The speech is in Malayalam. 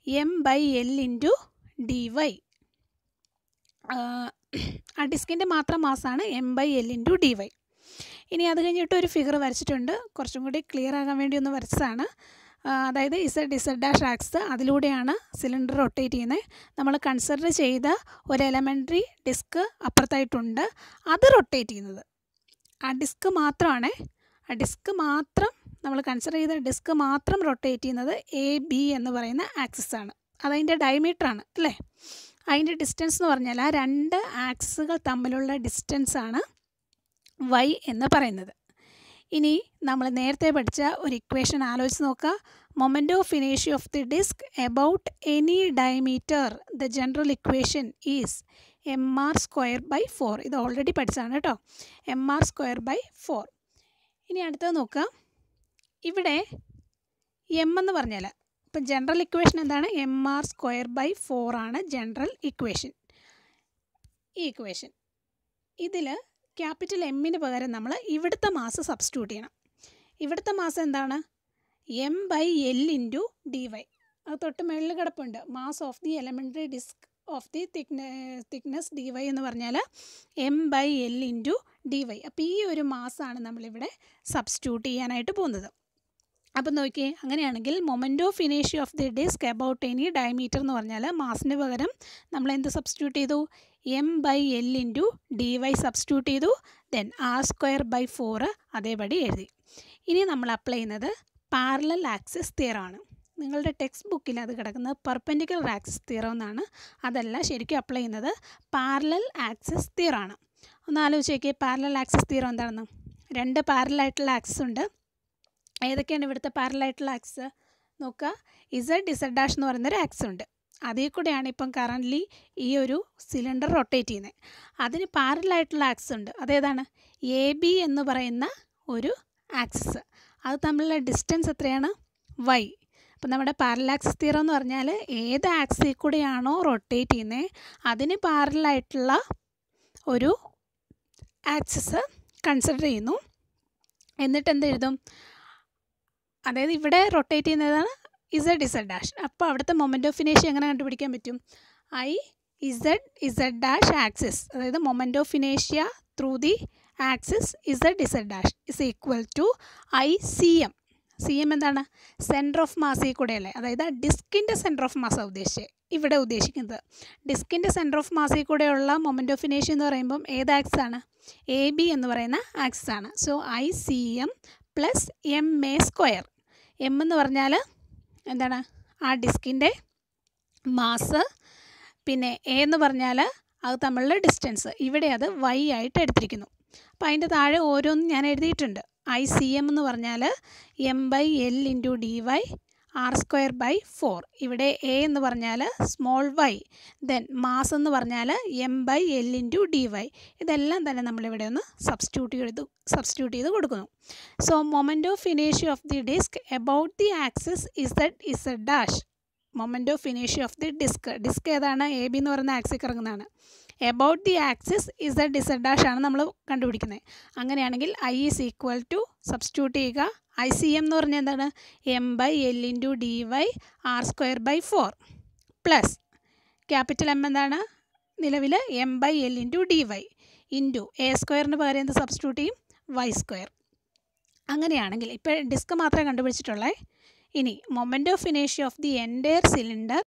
M by L into D Y ആ ഡിസ്കിൻ്റെ മാത്രം മാസമാണ് M by L into D Y ഇനി അത് കഴിഞ്ഞിട്ട് ഒരു ഫിഗർ വരച്ചിട്ടുണ്ട് കുറച്ചും കൂടി ക്ലിയർ ആകാൻ വേണ്ടി ഒന്ന് വരച്ചതാണ് അതായത് ഇസഡ് ഇസഡ് ഡാഷ് ആക്സ് അതിലൂടെയാണ് സിലിണ്ടർ റൊട്ടേറ്റ് ചെയ്യുന്നത് നമ്മൾ കൺസിഡർ ചെയ്ത ഒരു എലമെൻ്ററി ഡിസ്ക് അപ്പുറത്തായിട്ടുണ്ട് അത് റൊട്ടേറ്റ് ചെയ്യുന്നത് ആ ഡിസ്ക് മാത്രമാണ് ആ ഡിസ്ക് മാത്രം നമ്മൾ കൺസിഡർ ചെയ്ത ഡിസ്ക് മാത്രം റൊട്ടേറ്റ് ചെയ്യുന്നത് എ ബി എന്ന് പറയുന്ന ആക്സിസ് ആണ് അതതിൻ്റെ ഡയമീറ്റർ ആണ് അല്ലേ അതിൻ്റെ ഡിസ്റ്റൻസ് എന്ന് പറഞ്ഞാൽ ആ രണ്ട് ആക്സുകൾ തമ്മിലുള്ള ഡിസ്റ്റൻസ് ആണ് വൈ എന്ന് പറയുന്നത് ഇനി നമ്മൾ നേരത്തെ പഠിച്ച ഒരു ഇക്വേഷൻ ആലോചിച്ച് നോക്കുക മൊമെൻ്റ് ഓഫ് ഇനേഷ്യ of the disc about any diameter the general equation is M R square by four ഇത് ഓൾറെഡി പഠിച്ചതാണ് കേട്ടോ M R square by four ഇനി അടുത്തത് നോക്കുക ഇവിടെ എം എന്ന് പറഞ്ഞാൽ ഇപ്പം ജനറൽ ഇക്വേഷൻ എന്താണ് M R square by four ആണ് ജനറൽ ഇക്വേഷൻ ഈ ഇക്വേഷൻ ഇതിൽ ക്യാപിറ്റൽ എമ്മിന് പകരം നമ്മൾ ഇവിടുത്തെ മാസ് സബ്സ്റ്റിറ്റ്യൂട്ട് ചെയ്യണം ഇവിടുത്തെ മാസം എന്താണ് M by L into D Y അത് തൊട്ട് മുകളിൽ കിടപ്പുണ്ട് mass of the elementary disc of the തിക്ന തിക്നെസ് ഡി വൈ എന്ന് പറഞ്ഞാൽ M by L into D Y അപ്പോൾ ഈ ഒരു മാസമാണ് നമ്മളിവിടെ സബ്സ്റ്റിറ്റ്യൂട്ട് ചെയ്യാനായിട്ട് പോകുന്നത് അപ്പം നോക്കിയേ അങ്ങനെയാണെങ്കിൽ മൊമെൻ്റ് ഓഫ് ഇനേഷ്യ of the disc about any diameter എന്ന് പറഞ്ഞാൽ മാസിന് പകരം നമ്മൾ എന്ത് സബ്സ്റ്റിറ്റ്യൂട്ട് ചെയ്തു M by L into D Y substitute ചെയ്തു then R square by four അതേപടി എഴുതി ഇനി നമ്മൾ അപ്ലൈ ചെയ്യുന്നത് പാരലൽ ആക്സിസ് തിയറാണ് നിങ്ങളുടെ ടെക്സ്റ്റ് ബുക്കിൽ അത് കിടക്കുന്നത് പെർപെൻഡിക്കുലർ ആക്സിസ് തിയറം എന്നാണ് അതല്ല ശരിക്കും അപ്ലൈ ചെയ്യുന്നത് പാരലൽ ആക്സിസ് തിയറാണ് ഒന്ന് ആലോചിച്ച് നോക്കിയേ പാരലൽ ആക്സിസ് തിയറം എന്താണെന്ന് രണ്ട് പാരലായിട്ടുള്ള ആക്സിസ് ഉണ്ട് ഏതൊക്കെയാണ് ഇവിടുത്തെ പാരലായിട്ടുള്ള ആക്സ് നോക്കുക ഇസഡ് ഇസഡ് ഡാഷ് എന്ന് പറയുന്നൊരു ആക്സ് ഉണ്ട് അതിൽ കൂടെയാണ് ഇപ്പം കറൻ്റ്ലി ഈ ഒരു സിലിണ്ടർ റൊട്ടേറ്റ് ചെയ്യുന്നത് അതിന് പാരലായിട്ടുള്ള ആക്സ് ഉണ്ട് അതേതാണ് എ ബി എന്ന് പറയുന്ന ഒരു ആക്സിസ് അത് തമ്മിലുള്ള ഡിസ്റ്റൻസ് എത്രയാണ് വൈ അപ്പം നമ്മുടെ പാരലാക്സിസ് തീറം എന്ന് പറഞ്ഞാൽ ഏത് ആക്സിൽ കൂടെയാണോ റൊട്ടേറ്റ് ചെയ്യുന്നത് അതിന് പാരലായിട്ടുള്ള ഒരു ആക്സിസ് കൺസിഡർ ചെയ്യുന്നു എന്നിട്ട് എന്ത് എഴുതും അതായത് ഇവിടെ റൊട്ടേറ്റ് ചെയ്യുന്നതാണ് ഇസഡ് ഇസഡ് ഡാഷ് അപ്പോൾ അവിടുത്തെ മൊമെൻ്റ് ഓഫ് ഇനേഷ്യ എങ്ങനെ കണ്ടുപിടിക്കാൻ പറ്റും I Z Z dash axis അതായത് മൊമെൻ്റ് ഓഫ് ഇനേഷ്യ through the axis Z Z dash is equal to I C M C M എന്താണ് സെൻറ്റർ ഓഫ് മാസിൽ കൂടെയല്ലേ അതായത് ഡിസ്കിൻ്റെ സെൻറ്റർ ഓഫ് മാസാണ് ഉദ്ദേശിച്ചത് ഇവിടെ ഉദ്ദേശിക്കുന്നത് ഡിസ്കിൻ്റെ സെൻറ്റർ ഓഫ് മാസിൽ കൂടെയുള്ള മൊമെൻ്റ് ഓഫ് ഇനേഷ്യ എന്ന് പറയുമ്പം ഏത് ആക്സ് ആണ് എ ബി എന്ന് പറയുന്ന ആക്സ് ആണ് so I C M plus M A square M എന്ന് പറഞ്ഞാൽ എന്താണ് ആ ഡിസ്കിൻ്റെ മാസ് പിന്നെ എ എന്ന് പറഞ്ഞാൽ അത് തമ്മിലുള്ള ഡിസ്റ്റൻസ് ഇവിടെ അത് വൈ ആയിട്ട് എടുത്തിരിക്കുന്നു അപ്പോൾ അതിൻ്റെ താഴെ ഓരോന്നും ഞാൻ എഴുതിയിട്ടുണ്ട് ഐ സി എം എന്ന് പറഞ്ഞാൽ M by L into D Y R square by four ഇവിടെ എ എന്ന് പറഞ്ഞാൽ സ്മോൾ വൈ ദെൻ മാസ് എന്ന് പറഞ്ഞാൽ M by L into D Y ഇതെല്ലാം തന്നെ നമ്മളിവിടെ ഒന്ന് സബ്സ്റ്റിറ്റ്യൂട്ട് ചെയ്ത് സബ്സ്റ്റിറ്റ്യൂട്ട് ചെയ്ത് കൊടുക്കുന്നു സോ മൊമെൻ്റ് ഓഫ് ഇനേഷ്യ of the disc about the axis Z Z dash moment of ഇനേഷ്യ ഓഫ് ദി ഡിസ്ക് ഡിസ്ക് ഏതാണ് എ ബി എന്ന് പറയുന്ന axle ഇറങ്ങുന്നതാണ് about the axis Z Z dash ആണ് നമ്മൾ കണ്ടുപിടിക്കുന്നത് അങ്ങനെയാണെങ്കിൽ I is equal to substitute ചെയ്യുക ഐ സി എം എന്ന് പറഞ്ഞാൽ എന്താണ് M by L into D Y R square by four plus capital M എന്താണ് നിലവിൽ M by L into D Y into A സ്ക്വയറിന് പകരം എന്ത് സബ്സ്റ്റിറ്റ്യൂട്ട് ചെയ്യും വൈ സ്ക്വയർ അങ്ങനെയാണെങ്കിൽ ഇപ്പോൾ ഡിസ്ക് മാത്രമേ കണ്ടുപിടിച്ചിട്ടുള്ളേ ഇനി മൊമെൻ്റ് ഓഫ് ഇനേഷ്യ ഓഫ് ദി എൻറ്റയർ സിലിണ്ടർ